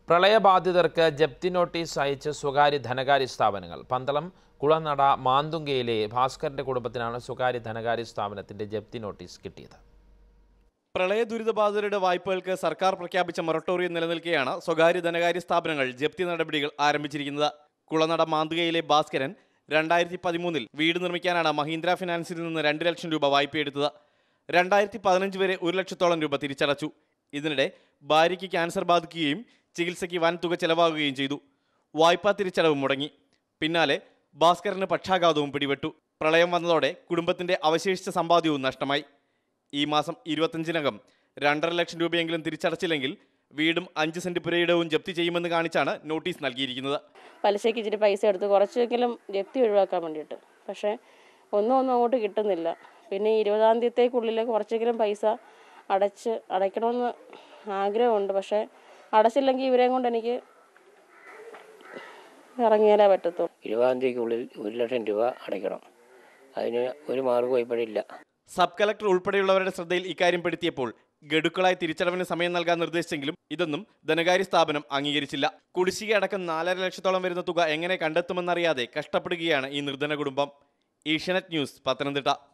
പ്രളയബാധിതർക്ക് ജപ്തി നോട്ടീസ് അയച്ച് സ്വകാര്യ ധനകാര്യ സ്ഥാപനങ്ങൾ പന്തളം കുളനട മാന്തുങ്കയിലെ ഭാസ്കറിന്റെ കുടുംബത്തിനാണ് സ്വകാര്യ ധനകാര്യ സ്ഥാപനത്തിന്റെ ജപ്തി നോട്ടീസ് കിട്ടിയത് പ്രളയ ദുരിതബാധിതരുടെ വായ്പകൾക്ക് സർക്കാർ പ്രഖ്യാപിച്ച മൊറട്ടോറിയം നിലനിൽക്കെയാണ് സ്വകാര്യ ധനകാര്യ സ്ഥാപനങ്ങൾ ജപ്തി നടപടികൾ ആരംഭിച്ചിരിക്കുന്നത് കുളനട മാന്തുകയിലെ ഭാസ്കരൻ രണ്ടായിരത്തി പതിമൂന്നിൽ വീട് നിർമ്മിക്കാനാണ് മഹീന്ദ്ര ഫിനാൻസിൽ നിന്ന് രണ്ട് ലക്ഷം രൂപ വായ്പയെടുത്തത് രണ്ടായിരത്തി പതിനഞ്ച് വരെ ഒരു ലക്ഷത്തോളം രൂപ തിരിച്ചടച്ചു ഇതിനിടെ ഭാര്യയ്ക്ക് ക്യാൻസർ ബാധിക്കുകയും ചികിത്സയ്ക്ക് വൻ തുക ചെലവാകുകയും ചെയ്തു വായ്പാ തിരിച്ചടവ് മുടങ്ങി പിന്നാലെ ഭാസ്കരന് പക്ഷാഘാതവും പിടിപെട്ടു പ്രളയം വന്നതോടെ കുടുംബത്തിന്റെ അവശേഷിച്ച സമ്പാദ്യവും നഷ്ടമായി ഈ മാസം ഇരുപത്തഞ്ചിനകം രണ്ടര ലക്ഷം രൂപയെങ്കിലും തിരിച്ചടച്ചില്ലെങ്കിൽ വീടും അഞ്ച് സെന്റ് പുരയിടവും ജപ്തി ചെയ്യുമെന്ന് കാണിച്ചാണ് നോട്ടീസ് നൽകിയിരിക്കുന്നത് പലിശയ്ക്ക് ഇച്ചിരി പൈസ എടുത്ത് കുറച്ചെങ്കിലും ജപ്തി ഒഴിവാക്കാൻ വേണ്ടിയിട്ട് പക്ഷേ ഒന്നും ഒന്നും അങ്ങോട്ട് കിട്ടുന്നില്ല പിന്നെ ഈ ഇരുപതാം തീയതിക്കുള്ളിൽ കുറച്ചെങ്കിലും പൈസ അടച്ച് അടയ്ക്കണമെന്ന് ആഗ്രഹമുണ്ട് പക്ഷേ അടച്ചില്ലെങ്കിൽ ഇവരെയും കൊണ്ട് എനിക്ക് ഇറങ്ങിയാലേ പറ്റത്തുള്ളൂ ഇരുപതാം തീയതിക്കുള്ളിൽ ഒരു ലക്ഷം രൂപ അടയ്ക്കണം അതിന് ഒരു മാർഗവും ഇപ്പോഴില്ല സബ് കളക്ടർ ഉൾപ്പെടെയുള്ളവരുടെ ശ്രദ്ധയിൽ ഇക്കാര്യം പെടുത്തിയപ്പോൾ ഗഡുക്കളായി തിരിച്ചടവിന് സമയം നൽകാൻ നിർദ്ദേശിച്ചെങ്കിലും ഇതൊന്നും ധനകാര്യ സ്ഥാപനം അംഗീകരിച്ചില്ല കുടിശ്ശിക അടക്കം നാലര ലക്ഷത്തോളം വരുന്ന തുക എങ്ങനെ കണ്ടെത്തുമെന്നറിയാതെ കഷ്ടപ്പെടുകയാണ് ഈ നിർധന കുടുംബം ഏഷ്യാനെറ്റ് ന്യൂസ് പത്തനംതിട്ട